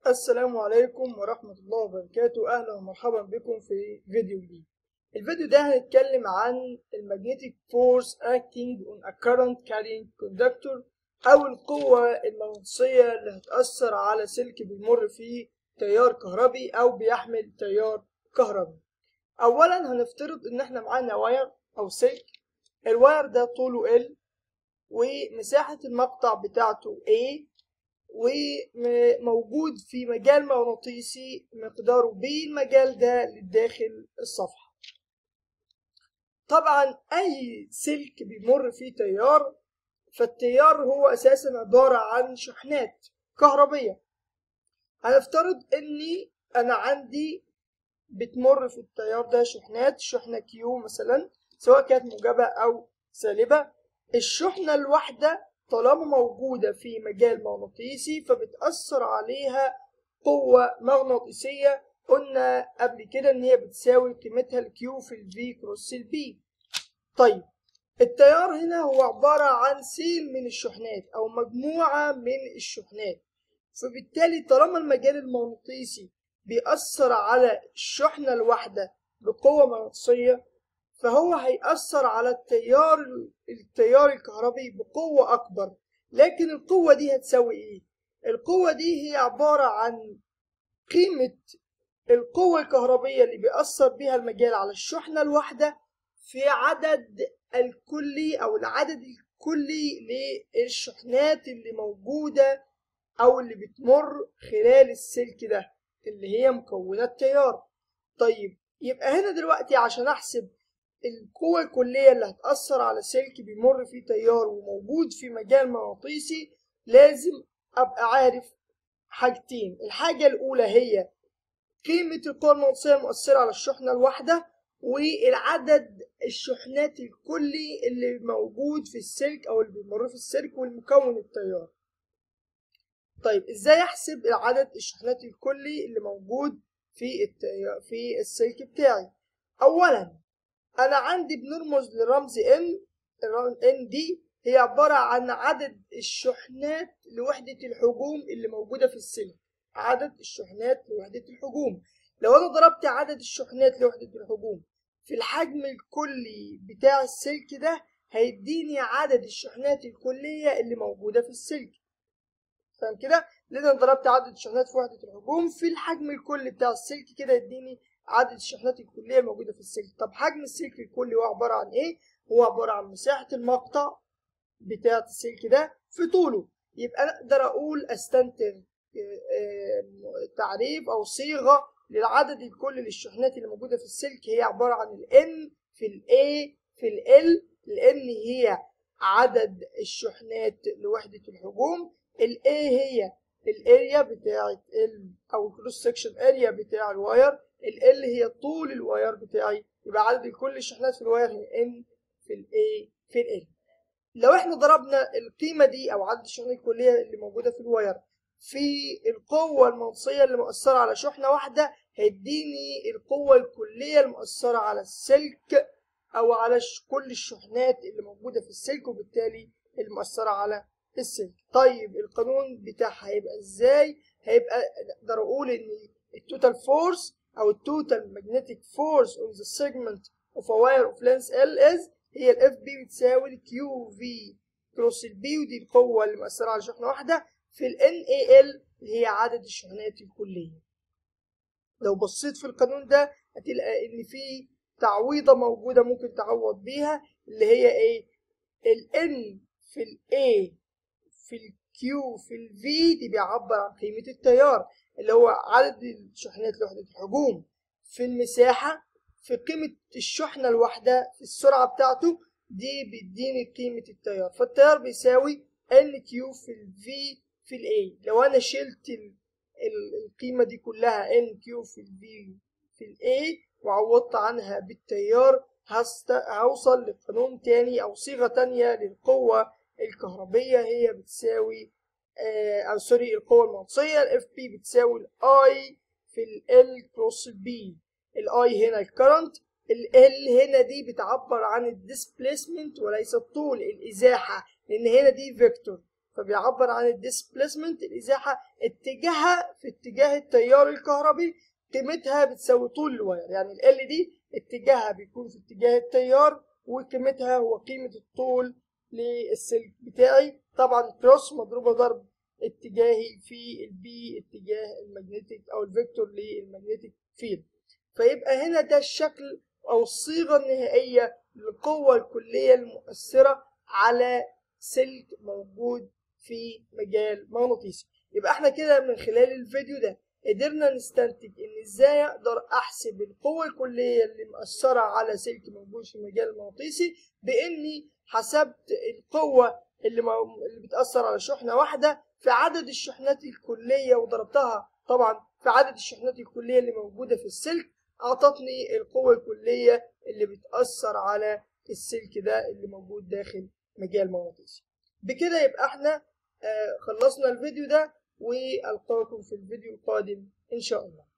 السلام عليكم ورحمة الله وبركاته أهلا ومرحبا بكم في فيديو جديد الفيديو ده هنتكلم عن المagnetic force acting on a current carrying conductor أو القوة المغناطيسية اللي هتأثر على سلك بيمر فيه تيار كهربي أو بيحمل تيار كهربي أولا هنفترض إن احنا معانا واير أو سلك الواير ده طوله L ومساحة المقطع بتاعته A وموجود في مجال مغناطيسي مقداره ب المجال ده لداخل الصفحة طبعا أي سلك بيمر فيه تيار فالتيار هو أساسا عبارة عن شحنات كهربية هنفترض إني أنا عندي بتمر في التيار ده شحنات شحنة كيو مثلا سواء كانت موجبة أو سالبة الشحنة الواحدة طالما موجودة في مجال مغناطيسي فبتأثر عليها قوة مغناطيسية قلنا قبل كده إن هي بتساوي قيمتها الكيو في الفي كروس البي طيب التيار هنا هو عبارة عن سيل من الشحنات أو مجموعة من الشحنات فبالتالي طالما المجال المغناطيسي بيأثر على الشحنة الواحدة بقوة مغناطيسية فهو هيأثر على التيار التيار الكهربي بقوة أكبر لكن القوة دي هتساوي إيه؟ القوة دي هي عبارة عن قيمة القوة الكهربية اللي بيأثر بها المجال على الشحنة الواحدة في عدد الكلي أو العدد الكلي للشحنات اللي موجودة أو اللي بتمر خلال السلك ده اللي هي مكونات تيار طيب يبقى هنا دلوقتي عشان أحسب القوة الكلية اللي هتأثر على سلك بيمر فيه تيار وموجود في مجال مغناطيسي لازم أبقى عارف حاجتين الحاجة الأولى هي قيمة القوة المغناطيسية المؤثرة على الشحنة الواحدة والعدد الشحنات الكلي اللي موجود في السلك أو اللي بيمر في السلك والمكون التيار طيب ازاي احسب العدد الشحنات الكلي اللي موجود في التيار في السلك بتاعي اولا انا عندي بنرمز لرمز ان ان دي هي عبارة عن عدد الشحنات لوحدة الحجوم اللي موجودة في السلك عدد الشحنات لوحدة الحجوم لو انا ضربت عدد الشحنات لوحدة الحجوم في الحجم الكلي بتاع السلك ده هيديني عدد الشحنات الكلية اللي موجودة في السلك فاهم كده؟ لأن أنا ضربت عدد الشحنات في وحدة الحجوم في الحجم الكلي بتاع السلك كده يديني عدد الشحنات الكلية الموجودة في السلك طب حجم السلك الكلي هو عبارة عن ايه؟ هو عبارة عن مساحة المقطع بتاعة السلك ده في طوله يبقى أنا أقدر أقول أستنتج تعريف أو صيغة للعدد الكلي للشحنات اللي موجودة في السلك هي عبارة عن ال N في ال A في ال L ال N هي عدد الشحنات لوحدة الحجوم ال A هي الاريا بتاعت ال او الكروس سكشن اريا بتاع الواير ال L هي طول الواير بتاعي يبقى عدد كل الشحنات في الواير هي N في ال A في ال L لو احنا ضربنا القيمة دي او عدد الشحنات الكلية اللي موجودة في الواير في القوة المغناطيسية اللي مؤثرة على شحنة واحدة هيديني القوة الكلية المؤثرة على السلك أو على كل الشحنات اللي موجودة في السلك وبالتالي المؤثرة على السلك طيب القانون بتاعها هيبقى ازاي هيبقى اقدر اقول ان التوتال فورس او التوتال ماجنتيك فورس on the segment of a wire of length L is هي الاف بي بتساوي الكيو في كروس البي ودي القوة اللي مؤثرة على شحنة واحدة في ال NaL اللي هي عدد الشحنات الكلية لو بصيت في القانون ده هتلاقي ان في تعويضة موجودة ممكن تعوض بيها اللي هي ايه ال N في ال A في الكيو في الفي دي بيعبر عن قيمة التيار اللي هو عدد الشحنات لوحدة الحجوم في المساحة في قيمة الشحنة الواحدة في السرعة بتاعته دي بيديني قيمة التيار فالتيار بيساوي ان كيو في الفي في الاي لو انا شلت ال ال القيمة دي كلها ان كيو في الفي في الاي وعوضت عنها بالتيار هوصل لقانون تاني او صيغة تانية للقوة الكهربية هي بتساوي آه أو سوري القوة المغناطيسية ال FP بتساوي ال I في ال L كروس ال B ال I هنا الكرنت ال L هنا دي بتعبر عن الديسبليسمنت وليس الطول الإزاحة لأن هنا دي فيكتور فبيعبر عن الديسبليسمنت الازاحه اتجاهها في اتجاه التيار الكهربي قيمتها بتساوي طول الواير يعني ال دي اتجاهها بيكون في اتجاه التيار وقيمتها هو قيمه الطول للسلك بتاعي طبعا كروس مضروبه ضرب اتجاهي في البي اتجاه المagnetic او الفيكتور للمagnetic فيلد فيبقى هنا ده الشكل او الصيغه النهائيه للقوه الكليه المؤثره على سلك موجود في مجال مغناطيسي يبقى احنا كده من خلال الفيديو ده قدرنا نستنتج ان ازاي اقدر احسب القوة الكلية اللي مأثرة على سلك موجود في المجال المغناطيسي باني حسبت القوة اللي, مو... اللي بتأثر على شحنة واحدة في عدد الشحنات الكلية وضربتها طبعا في عدد الشحنات الكلية اللي موجودة في السلك أعطتني القوة الكلية اللي بتأثر على السلك ده اللي موجود داخل مجال مغناطيسي بكده يبقى احنا آه خلصنا الفيديو ده والقاكم في الفيديو القادم ان شاء الله